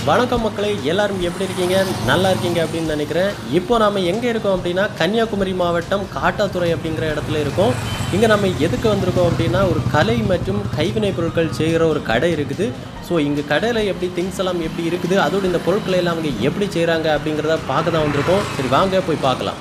வணக்கம் மக்களே எல்லாரும் எப்படி இருக்கீங்க நல்லா இருக்கீங்க அப்படின்னு நினைக்கிறேன் இப்போ நாம எங்கே இருக்கோம் அப்படின்னா கன்னியாகுமரி மாவட்டம் காட்டாத்துறை அப்படிங்கிற இடத்துல இருக்கோம் இங்கே நம்ம எதுக்கு வந்திருக்கோம் அப்படின்னா ஒரு கலை மற்றும் கைவினை பொருட்கள் செய்கிற ஒரு கடை இருக்குது ஸோ இங்கே கடையில் எப்படி திங்ஸ் எல்லாம் எப்படி இருக்குது அதோட இந்த பொருட்களை எல்லாம் அவங்க எப்படி செய்கிறாங்க அப்படிங்கிறத பார்க்க தான் வந்திருக்கோம் சரி வாங்க போய் பார்க்கலாம்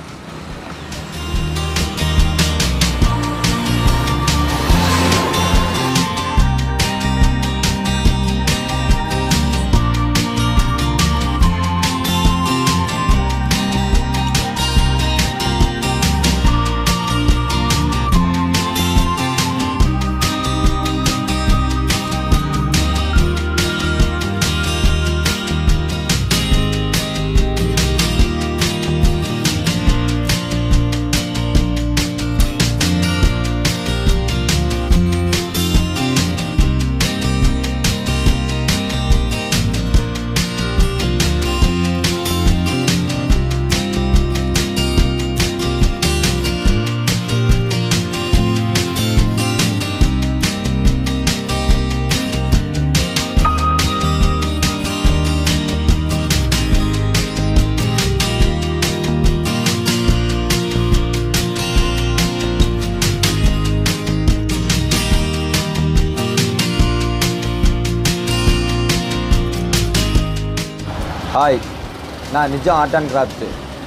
ஹாய் நான் Nijam art and craft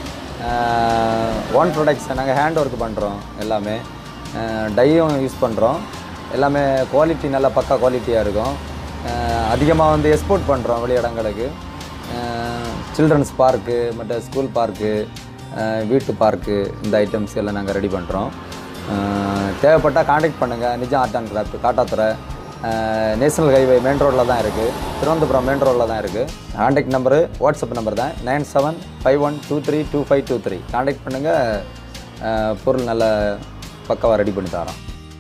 own products நாங்கள் ஹேண்ட் ஒர்க் பண்ணுறோம் எல்லாமே டையும் யூஸ் பண்ணுறோம் எல்லாமே குவாலிட்டி நல்ல பக்கா குவாலிட்டியாக இருக்கும் அதிகமாக வந்து எக்ஸ்போர்ட் பண்ணுறோம் வெளி இடங்களுக்கு சில்ட்ரன்ஸ் பார்க்கு மற்ற ஸ்கூல் பார்க்கு வீட்டு பார்க்கு இந்த ஐட்டம்ஸ் எல்லாம் நாங்கள் ரெடி பண்ணுறோம் தேவைப்பட்டால் காண்டாக்ட் பண்ணுங்கள் Nijam art and craft Kattathurai national highway main ரோட்டில் தான் இருக்குது திருவனந்தபுரம் மெயின் ரோட்டில் தான் இருக்குது காண்டாக்ட் நம்பரு வாட்ஸ்அப் நம்பர் தான் nine seven five one two three two five two three contact பண்ணுங்கள் பொருள் நல்ல பக்காவாக ரெடி பண்ணி தரோம்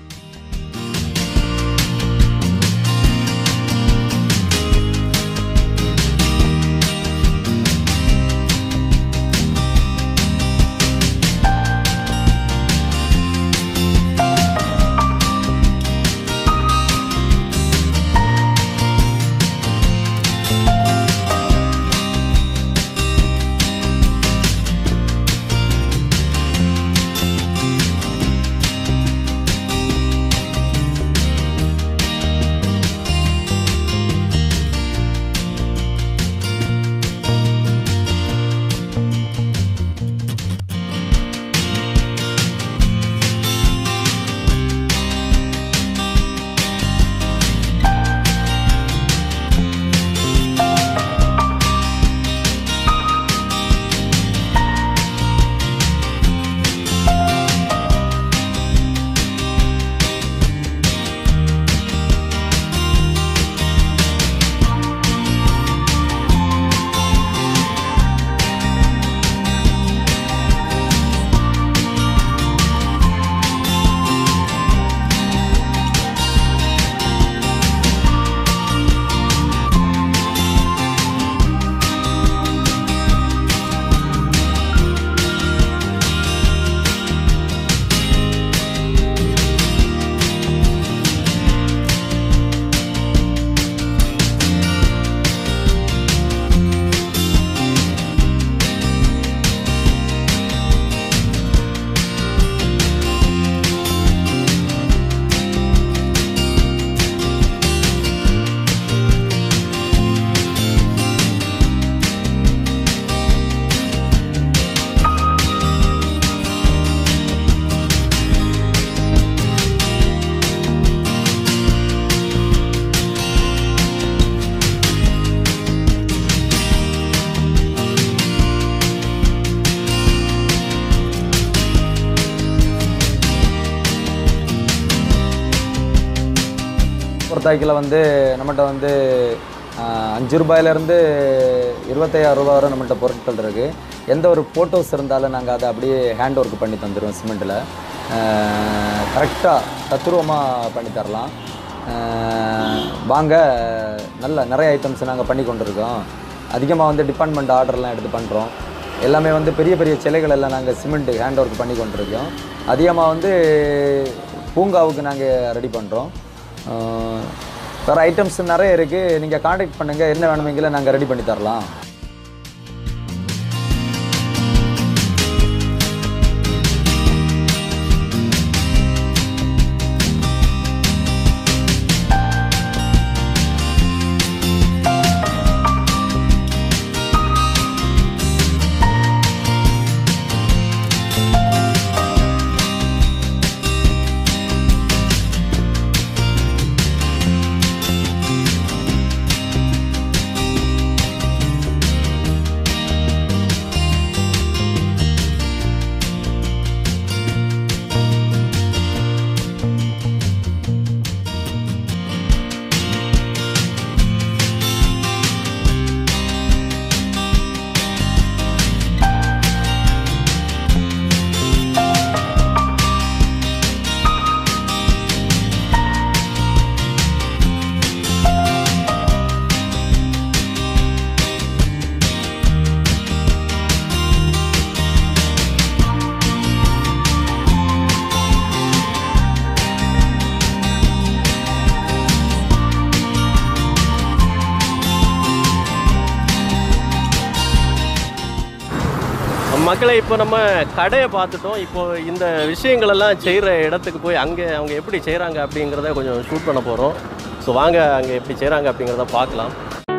பொறுத்தாய்க்கில் வந்து நம்மகிட்ட வந்து ஆஹ், அஞ்சு ரூபாயிலேருந்து இருபத்தையாயிரம் ரூபாய் வரை நம்மகிட்ட பொருட்கள் இருக்குது எந்த ஒரு ஃபோட்டோஸ் இருந்தாலும் நாங்கள் அதை அப்படியே ஹேண்ட் ஒர்க் பண்ணி தந்துடுவோம் சிமெண்ட்டில் கரெக்டாக தத்துருவமாக பண்ணி தரலாம் ஆஹ், வாங்க நல்ல நிறைய ஐட்டம்ஸ் நாங்கள் பண்ணி கொண்டிருக்கோம் அதிகமாக வந்து டிபார்ட்மெண்ட் ஆர்டர்லாம் எடுத்து பண்ணுறோம் எல்லாமே வந்து பெரிய பெரிய சிலைகள் எல்லாம் நாங்கள் சிமெண்ட் ஹேண்ட் ஒர்க் பண்ணி கொண்டிருக்கோம் அதிகமாக வந்து பூங்காவுக்கு நாங்கள் ரெடி பண்ணுறோம் வேறு ஐட்டம்ஸ் நிறைய இருக்குது நீங்கள் காண்டாக்ட் பண்ணுங்கள் என்ன வேணுமெങ്കിல நாங்கள் ரெடி பண்ணி தரலாம் மக்களை இப்போ நம்ம கடையை பார்த்துட்டோம் இப்போ இந்த விஷயங்கள் எல்லாம் செய்கிற இடத்துக்கு போய் அங்கே அவங்க எப்படி செய்கிறாங்க அப்படிங்கிறத கொஞ்சம் ஷூட் பண்ண போகிறோம் ஸோ வாங்க அங்கே எப்படி செய்கிறாங்க அப்படிங்கிறத பார்க்கலாம்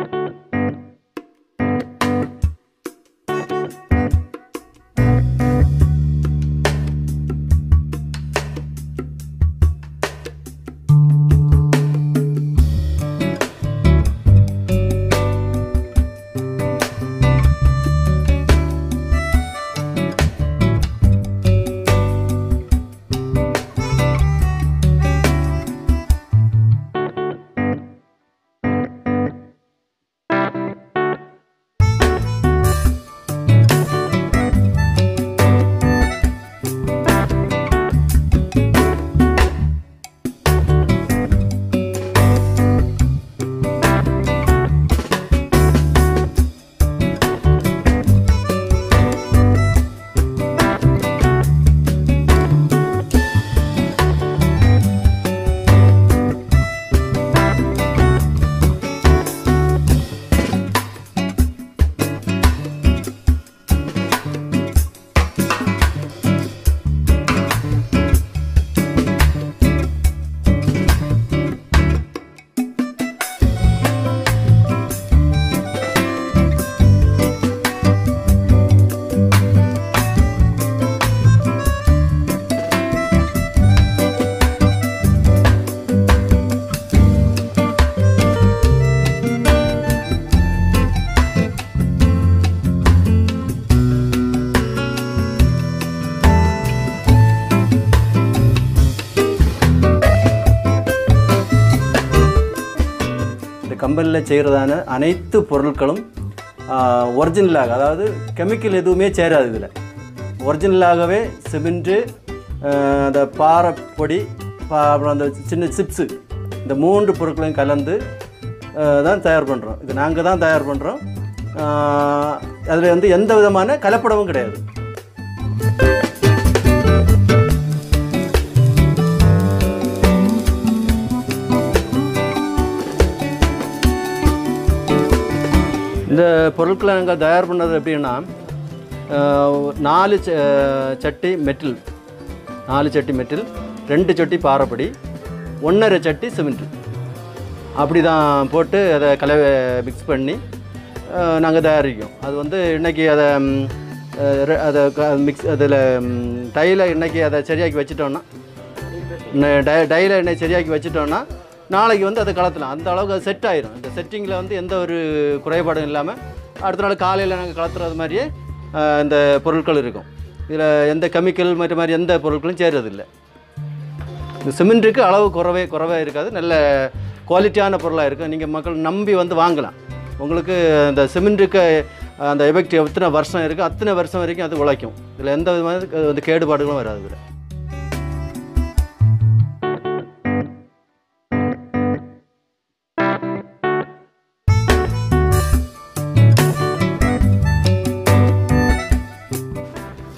இந்த கம்பெனியில் செய்கிறதான அனைத்து பொருட்களும் ஒரிஜினலாக அதாவது கெமிக்கல் எதுவுமே சேராது இதில் ஒரிஜினலாகவே சிமெண்ட்டு அந்த பாறைப்பொடி பா- அப்புறம் அந்த சின்ன சிப்ஸு இந்த மூன்று பொருட்களையும் கலந்து அஹ், தான் தயார் பண்ணுறோம் இது நாங்கள் தான் தயார் பண்ணுறோம் அதில் வந்து எந்த விதமான கலப்படமும் கிடையாது இந்த பொருட்களை நாங்கள் தயார் பண்ணது எப்படின்னா அஹ், நாலு ச- சட்டி மெட்டில் நாலு சட்டி மெட்டில் ரெண்டு சட்டி பாறைப்படி ஒன்றரை சட்டி சிமெண்ட் அப்படி தான் போட்டு அதை கலவை மிக்ஸ் பண்ணி நாங்கள் தயாரிக்கோம் அது வந்து இன்றைக்கி அதை ம், அஹ், ரெ- அதை மிக்ஸ் அதில் டையில் இன்றைக்கி அதை சரியாக்கி வச்சிட்டோன்னா இன்ன- டை டையில் என்னை சரியாக்கி வச்சிட்டோன்னா நாளைக்கு வந்து அதை கலத்தலாம் அந்த அளவுக்கு அது செட் ஆயிரும் இந்த செட்டிங்கில் வந்து எந்த ஒரு குறைபாடும் இல்லாமல் அடுத்த நாள் காலையில் நாங்கள் கலத்துறது மாதிரியே ஆஹ், இந்த பொருட்கள் இருக்கும் இதில் எந்த கெமிக்கல் மற்ற மாதிரி எந்த பொருட்களும் சேர்றதில்லை இந்த சிமெண்ட்டுக்கு அளவு குறவே குறவே இருக்காது நல்ல குவாலிட்டியான பொருளாக இருக்கும் நீங்கள் மக்கள் நம்பி வந்து வாங்கலாம் உங்களுக்கு அந்த சிமெண்ட்டுக்கு அந்த எஃபெக்ட் எத்தனை வருஷம் இருக்குது அத்தனை வருஷம் வரைக்கும் அது உழைக்கும் இதில் எந்த விதமான வந்து கேடுபாடுகளும் வராது இதில்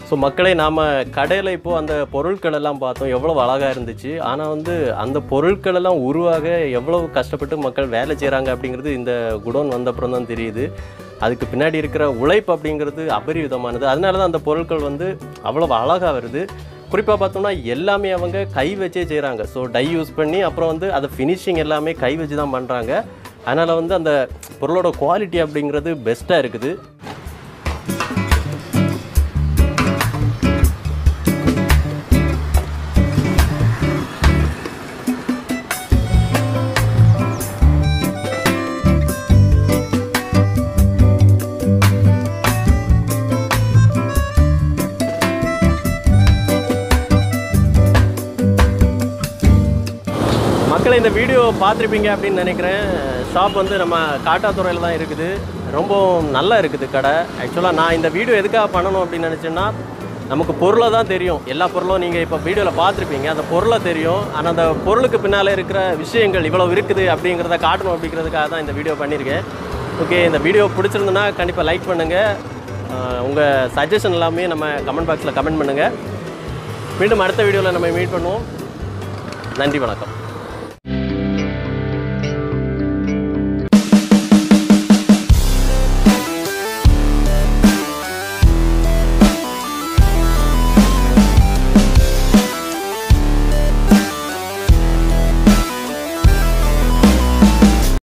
ஸோ மக்களே நாம் கடையில் இப்போது அந்த பொருட்கள் எல்லாம் பார்த்தோம் எவ்வளோ அழகாக இருந்துச்சு ஆனால் வந்து அந்த பொருட்கள் எல்லாம் உருவாக எவ்வளவு கஷ்டப்பட்டு மக்கள் வேலை செய்கிறாங்க அப்படிங்கிறது இந்த குடோன் வந்தப்புறம் தான் தெரியுது அதுக்கு பின்னாடி இருக்கிற உழைப்பு அப்படிங்கிறது அபரிவிதமானது அதனால தான் அந்த பொருட்கள் வந்து அவ்வளோ அழகாக வருது குறிப்பாக பார்த்தோம்னா எல்லாமே அவங்க கை வச்சே செய்கிறாங்க ஸோ டை யூஸ் பண்ணி அப்புறம் வந்து அதை ஃபினிஷிங் எல்லாமே கை வச்சு தான் பண்ணுறாங்க அதனால் வந்து அந்த பொருளோட குவாலிட்டி அப்படிங்கிறது பெஸ்ட்டாக இருக்குது மக்களை இந்த வீடியோ பார்த்துருப்பீங்க அப்படின்னு நினைக்கிறேன் ஷாப் வந்து நம்ம காட்டாத்துறையில் தான் இருக்குது ரொம்ப நல்லா இருக்குது கடை ஆக்சுவலாக நான் இந்த வீடியோ எதுக்காக பண்ணணும் அப்படின்னு நினச்சேன்னா நமக்கு பொருளை தான் தெரியும் எல்லா பொருளும் நீங்கள் இப்போ வீடியோவில் பார்த்துருப்பீங்க அந்த பொருளை தெரியும் ஆனால் அந்த பொருளுக்கு பின்னால் இருக்கிற விஷயங்கள் இவ்வளோ இருக்குது அப்படிங்கிறத காட்டணும் அப்படிங்கிறதுக்காக தான் இந்த வீடியோ பண்ணியிருக்கேன் ஓகே இந்த வீடியோ பிடிச்சிருந்துன்னா கண்டிப்பாக லைக் பண்ணுங்கள் உங்கள் சஜஷன் எல்லாமே நம்ம கமெண்ட் பாக்ஸில் கமெண்ட் பண்ணுங்கள் மீண்டும் அடுத்த வீடியோவில் நம்ம மீட் பண்ணுவோம் நன்றி வணக்கம்